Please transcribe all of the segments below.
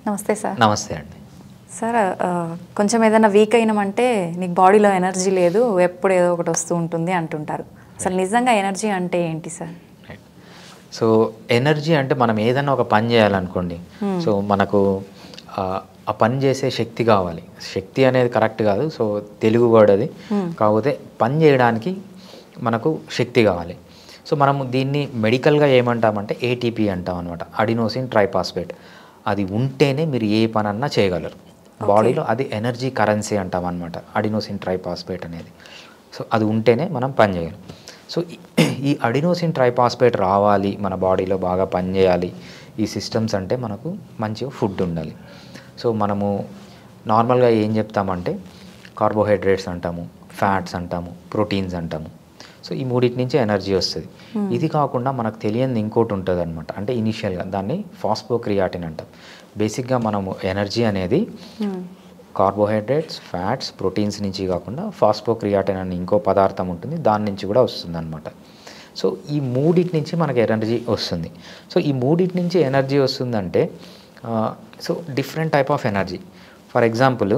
నమస్తే సార్ నమస్తే అండి సార్ ఆ, కొంచెం ఏదైనా వీక్ అయినామంటే నీకు బాడీలో ఎనర్జీ లేదు ఎప్పుడు ఏదో ఒకటి వస్తూ ఉంటుంది అంటుంటారు అసలు నిజంగా ఎనర్జీ అంటే ఏంటి సార్ రైట్ సో ఎనర్జీ అంటే మనం ఏదైనా ఒక పని చేయాలనుకోండి సో మనకు ఆ, ఆ పని చేసే శక్తి కావాలి శక్తి అనేది కరెక్ట్ కాదు సో తెలుగు వర్డ్ అది కాకపోతే పని చేయడానికి మనకు శక్తి కావాలి సో మనము దీన్ని మెడికల్గా ఏమంటామంటే ఏటీపీ అంటాం అనమాట అడినోసిన్ ట్రైపాస్పేట్ అది ఉంటేనే మీరు ఏ పనన్నా చేయగలరు బాడీలో అది ఎనర్జీ కరెన్సీ అంటాం అనమాట అడినోసిన్ ట్రైపాస్పేట్ అనేది సో అది ఉంటేనే మనం పని చేయగలం సో ఈ- ఈ అడినోసిన్ ట్రైపాస్పేట్ రావాలి మన బాడీలో బాగా పనిచేయాలి ఈ సిస్టమ్స్ అంటే మనకు మంచిగా ఫుడ్ ఉండాలి సో మనము నార్మల్గా ఏం చెప్తామంటే కార్బోహైడ్రేట్స్ అంటాము ఫ్యాట్స్ అంటాము ప్రోటీన్స్ అంటాము సో ఈ మూడింటి నుంచి ఎనర్జీ వస్తుంది ఇది కాకుండా మనకు తెలియని ఇంకోటి ఉంటుంది అనమాట అంటే ఇనీషియల్గా దాన్ని ఫాస్ఫోక్రియాటిన్ అంటాం బేసిక్గా మనము ఎనర్జీ అనేది కార్బోహైడ్రేట్స్ ఫ్యాట్స్ ప్రోటీన్స్ నుంచి కాకుండా ఫాస్ఫోక్రియాటిన్ అనే ఇంకో పదార్థం ఉంటుంది దాని నుంచి కూడా వస్తుంది అనమాట సో ఈ మూడింటి నుంచి మనకి ఎనర్జీ వస్తుంది సో ఈ మూడింటి నుంచి ఎనర్జీ వస్తుందంటే uh, so different type of energy for example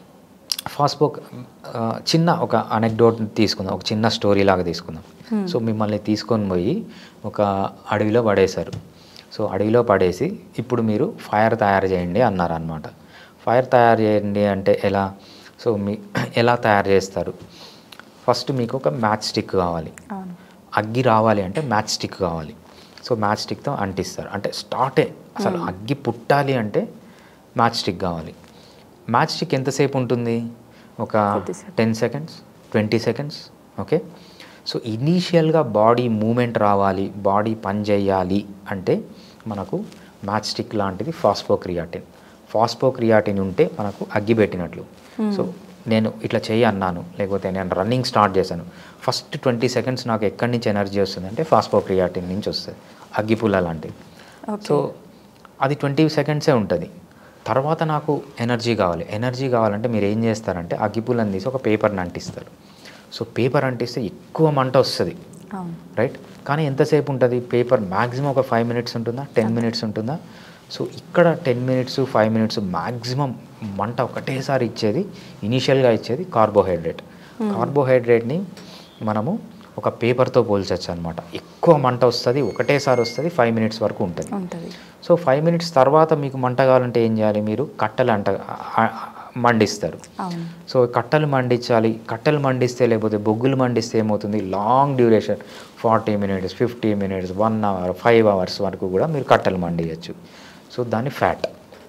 phospho uh, చిన్న ఒక అనెక్డోట్ తీసుకుందాం ఒక చిన్న స్టోరీ లాగా తీసుకుందాం సో మిమ్మల్ని తీసుకొని పోయి ఒక అడవిలో పడేశారు సో అడవిలో పడేసి ఇప్పుడు మీరు ఫైర్ తయారు చేయండి అన్నారు అనమాట ఫైర్ తయారు చేయండి అంటే ఎలా సో మీ ఎలా తయారు చేస్తారు ఫస్ట్ మీకు ఒక మ్యాచ్ స్టిక్ కావాలి అవును అగ్గి రావాలి అంటే మ్యాచ్ స్టిక్ కావాలి సో మ్యాచ్ స్టిక్తో అంటిస్తారు అంటే స్టార్టే అసలు అగ్గి పుట్టాలి అంటే మ్యాచ్ స్టిక్ కావాలి మ్యాచ్ స్టిక్ ఎంతసేపు ఉంటుంది ఒక కొద్దిసేపు. Ten seconds twenty seconds okay so ఇనీషియల్గా బాడీ మూమెంట్ రావాలి బాడీ పని చేయాలి అంటే మనకు మ్యాచ్ స్టిక్ లాంటిది ఫాస్ఫోక్రియాటిన్ ఫాస్ఫోక్రియాటిన్ ఉంటే మనకు అగ్గి పెట్టినట్లు సో నేను ఇట్లా చేయి అన్నాను లేకపోతే నేను రన్నింగ్ స్టార్ట్ చేశాను ఫస్ట్ ట్వంటీ సెకండ్స్ నాకు ఎక్కడి నుంచి ఎనర్జీ వస్తుంది అంటే ఫాస్ఫోక్రియాటిన్ నుంచి వస్తుంది అగ్గిపుల్ల లాంటిది ఓకే సో అది ట్వంటీ సెకండ్సే ఉంటుంది తర్వాత నాకు ఎనర్జీ కావాలి ఎనర్జీ కావాలంటే మీరు ఏం చేస్తారంటే అగ్గిపుల్లని తీసి ఒక పేపర్ని అంటిస్తారు సో పేపర్ అంటిస్తే ఎక్కువ మంట వస్తుంది అవును రైట్ కానీ ఎంతసేపు ఉంటుంది పేపర్ మ్యాక్సిమం ఒక ఫైవ్ మినిట్స్ ఉంటుందా టెన్ మినిట్స్ ఉంటుందా సో ఇక్కడ ten minutes five minutes maximum మంట ఒకటేసారి ఇచ్చేది ఇనీషియల్గా ఇచ్చేది కార్బోహైడ్రేట్ కార్బోహైడ్రేట్ని మనము ఒక పేపర్తో పోల్చచ్చు అనమాట ఎక్కువ మంట వస్తుంది ఒకటేసారి వస్తుంది ఫైవ్ మినిట్స్ వరకు ఉంటుంది ఉంటుంది సో ఫైవ్ మినిట్స్ తర్వాత మీకు మంట కావాలంటే ఏం చేయాలి మీరు కట్టెలు అంట ఆ- ఆ- మండిస్తారు అవును సో కట్టెలు మండించాలి కట్టెలు మండిస్తే లేకపోతే బొగ్గులు మండిస్తే ఏమవుతుంది long duration forty minutes fifty minutes one hour five hours వరకు కూడా మీరు కట్టెలు మండియచ్చు సో దాన్ని ఫ్యాట్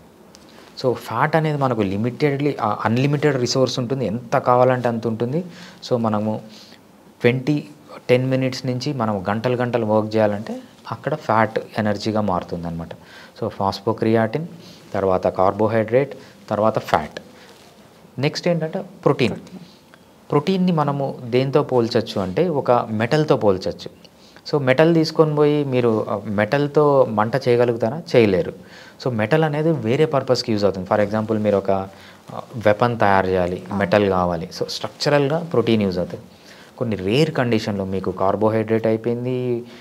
సో ఫ్యాట్ అనేది మనకు లిమిటెడ్లీ అన్లిమిటెడ్ రిసోర్స్ ఉంటుంది ఎంత కావాలంటే అంత ఉంటుంది సో మనము ట్వంటీ టెన్ మినిట్స్ నుంచి మనం గంటలు గంటలు వర్క్ చేయాలంటే అక్కడ ఫ్యాట్ ఎనర్జీగా మారుతుంది అనమాట సో ఫాస్ఫోక్రియాటిన్ తర్వాత కార్బోహైడ్రేట్ తర్వాత ఫ్యాట్ నెక్స్ట్ ఏంటంటే ప్రోటీన్ ప్రోటీన్ని మనము దేంతో పోల్చొచ్చు అంటే ఒక మెటల్తో పోల్చొచ్చు సో మెటల్ తీసుకొని పోయి మీరు ఆ మెటల్తో మంట చేయగలుగుతారా చేయలేరు సో మెటల్ అనేది వేరే పర్పస్కి యూజ్ అవుతుంది ఫర్ ఎగ్జాంపుల్ మీరు ఒక వెపన్ తయారు చేయాలి మెటల్ కావాలి సో స్ట్రక్చరల్గా ప్రోటీన్ యూజ్ అవుతుంది కొన్ని రేర్ కండిషన్లో మీకు కార్బోహైడ్రేట్ అయిపోయింది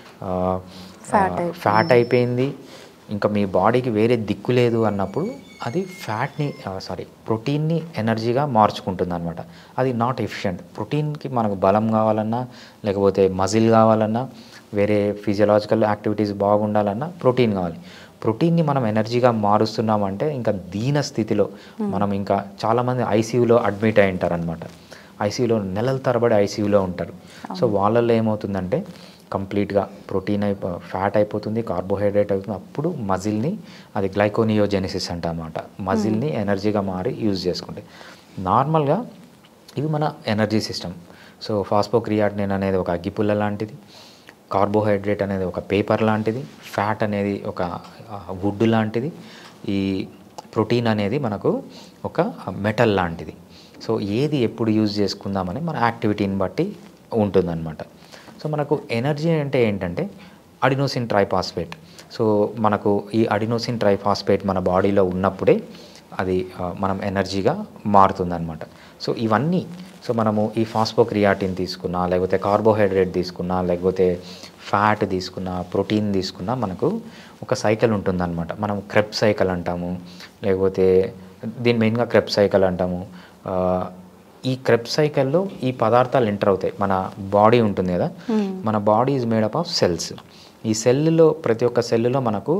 Fat అయిపోయింది. ఫ్యాట్ అయిపోయింది ఇంకా మీ బాడీకి వేరే దిక్కు లేదు అన్నప్పుడు అది ఫ్యాట్ని సారీ ప్రోటీన్ని ఎనర్జీగా మార్చుకుంటుంది అనమాట అది నాట్ ఎఫిషియంట్ ప్రోటీన్కి మనకు బలం కావాలన్నా లేకపోతే మజిల్ కావాలన్నా వేరే ఫిజియలాజికల్ యాక్టివిటీస్ బాగుండాలన్నా ప్రోటీన్ కావాలి ప్రోటీన్ని మనం ఎనర్జీగా మారుస్తున్నామంటే ఇంకా దీన స్థితిలో మనం ఇంకా చాలామంది ఐసీయూలో అడ్మిట్ అయి ఉంటారనమాట ఐసీయూలో నెలల తరబడి ఐసీయూలో ఉంటారు సో వాళ్ళల్లో ఏమవుతుందంటే కంప్లీట్గా ప్రోటీన్ అయిపో ఫ్యాట్ అయిపోతుంది కార్బోహైడ్రేట్ అవుతుంది అప్పుడు మజిల్ని అది గ్లైకోనియోజెనిసిస్ అంటమాట మజిల్ని ఎనర్జీగా మారి యూజ్ చేసుకుంటే నార్మల్గా ఇవి మన ఎనర్జీ సిస్టమ్ సో ఫాస్ఫోక్రియాటినిన్ అనేది ఒక అగ్గిపుల్ల లాంటిది కార్బోహైడ్రేట్ అనేది ఒక పేపర్ లాంటిది ఫ్యాట్ అనేది ఒక వుడ్ లాంటిది ఈ ప్రోటీన్ అనేది మనకు ఒక మెటల్ లాంటిది సో ఏది ఎప్పుడు యూజ్ చేసుకుందామని మన యాక్టివిటీని బట్టి ఉంటుందన్నమాట సో మనకు ఎనర్జీ అంటే ఏంటంటే అడినోసిన్ ట్రైఫాస్ఫేట్ సో మనకు ఈ అడినోసిన్ ట్రైఫాస్ఫేట్ మన బాడీలో ఉన్నప్పుడే అది ఆ, మనం ఎనర్జీగా మారుతుందన్నమాట సో ఇవన్నీ సో మనము ఈ ఫాస్ఫోక్రియాటిన్ తీసుకున్నా లేకపోతే కార్బోహైడ్రేట్ తీసుకున్నా లేకపోతే ఫ్యాట్ తీసుకున్నా ప్రోటీన్ తీసుకున్నా మనకు ఒక సైకిల్ ఉంటుందన్నమాట మనం క్రెప్ సైకిల్ అంటాము లేకపోతే దీని మెయిన్గా క్రెప్ సైకిల్ అంటాము ఆ, ఈ క్రెప్ సైకిల్లో ఈ పదార్థాలు ఎంటర్ అవుతాయి మన బాడీ ఉంటుంది కదా మన body is made up of cells ఈ సెల్లో ప్రతి ఒక్క సెల్లో మనకు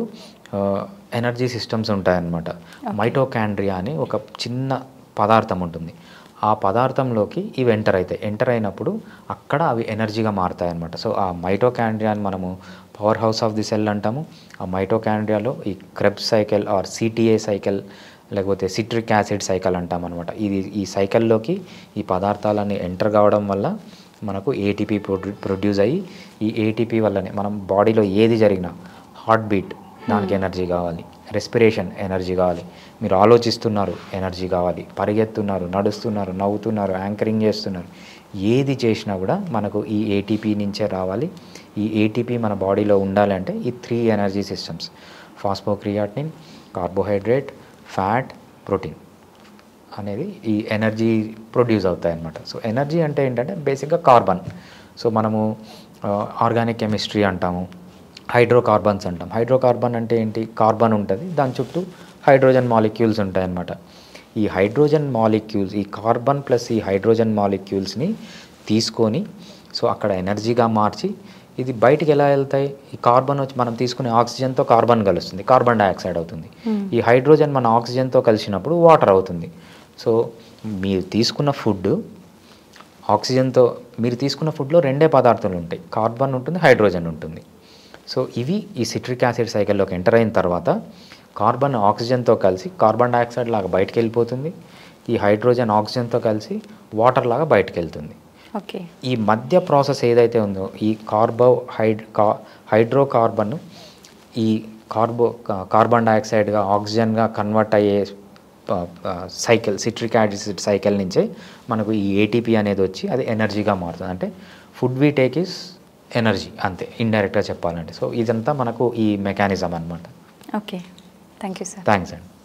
ఎనర్జీ సిస్టమ్స్ ఉంటాయన్నమాట మైటోకాండ్రియా అని ఒక చిన్న పదార్థం ఉంటుంది ఆ పదార్థంలోకి ఇవి ఎంటర్ అవుతాయి ఎంటర్ అయినప్పుడు అక్కడ అవి ఎనర్జీగా మారుతాయి అనమాట సో ఆ మైటోకాండ్రియాని మనము powerhouse of the cell అంటాము ఆ మైటోకాండ్రియాలో ఈ Krebs cycle or CTA cycle లేకపోతే సిట్రిక్ యాసిడ్ సైకిల్ అంటాం అనమాట ఇది ఈ సైకిల్లోకి ఈ పదార్థాలన్నీ ఎంటర్ కావడం వల్ల మనకు ఏటీపీ ప్రొడ్యూ ప్రొడ్యూస్ అయ్యి ఈ ఏటీపీ వల్లనే మనం బాడీలో ఏది జరిగినా హార్ట్ బీట్ దానికి ఎనర్జీ కావాలి రెస్పిరేషన్ ఎనర్జీ కావాలి మీరు ఆలోచిస్తున్నారు ఎనర్జీ కావాలి పరిగెత్తున్నారు నడుస్తున్నారు నవ్వుతున్నారు యాంకరింగ్ చేస్తున్నారు ఏది చేసినా కూడా మనకు ఈ ఏటీపీ నుంచే రావాలి ఈ ఏటీపీ మన బాడీలో ఉండాలంటే ఈ three energy systems phosphocreatine carbohydrate fat protein అనేది ఈ ఎనర్జీ ప్రొడ్యూస్ అవుతాయి అన్నమాట సో ఎనర్జీ అంటే ఏంటంటే బేసిక్గా కార్బన్ సో మనము ఆర్గానిక్ కెమిస్ట్రీ అంటాము హైడ్రోకార్బన్స్ అంటాం హైడ్రోకార్బన్ అంటే ఏంటి కార్బన్ ఉంటుంది దాని చుట్టూ హైడ్రోజన్ మాలిక్యూల్స్ ఉంటాయన్నమాట ఈ హైడ్రోజన్ మాలిక్యూల్స్ ఈ కార్బన్ ప్లస్ ఈ హైడ్రోజన్ మాలిక్యూల్స్ని తీసుకొని సో అక్కడ ఎనర్జీగా మార్చి ఇది బయటికి ఎలా వెళ్తాయి ఈ కార్బన్ వచ్చి మనం తీసుకునే ఆక్సిజన్తో కార్బన్ కలుస్తుంది కార్బన్ డైఆక్సైడ్ అవుతుంది ఈ హైడ్రోజన్ మన ఆక్సిజన్తో కలిసినప్పుడు వాటర్ అవుతుంది సో మీరు తీసుకున్న ఫుడ్ ఆక్సిజన్తో మీరు తీసుకున్న ఫుడ్లో రెండే పదార్థాలు ఉంటాయి కార్బన్ ఉంటుంది హైడ్రోజన్ ఉంటుంది సో ఇవి ఈ సిట్రిక్ యాసిడ్ సైకిల్లోకి ఎంటర్ అయిన తర్వాత కార్బన్ ఆక్సిజన్తో కలిసి కార్బన్ డైఆక్సైడ్ లాగా బయటకు వెళ్ళిపోతుంది ఈ హైడ్రోజన్ ఆక్సిజన్తో కలిసి వాటర్ లాగా బయటకు వెళ్తుంది ఓకే ఈ మధ్య ప్రాసెస్ ఏదైతే ఉందో ఈ కార్బో హైడ్ కా హైడ్రోకార్బన్ ఈ కార్బో కా- కార్బన్ డైఆక్సైడ్గా ఆక్సిజన్గా కన్వర్ట్ అయ్యే ప- ప- సైకిల్ సిట్రిక్ యాసిడ్ సైకిల్ నుంచే మనకు ఈ ఏటీపీ అనేది వచ్చి అది ఎనర్జీగా మారుతుంది అంటే food we take is energy అంతే ఇండైరెక్ట్గా చెప్పాలంటే సో ఇదంతా మనకు ఈ మెకానిజం అనమాట okay thank you sir thanks అండి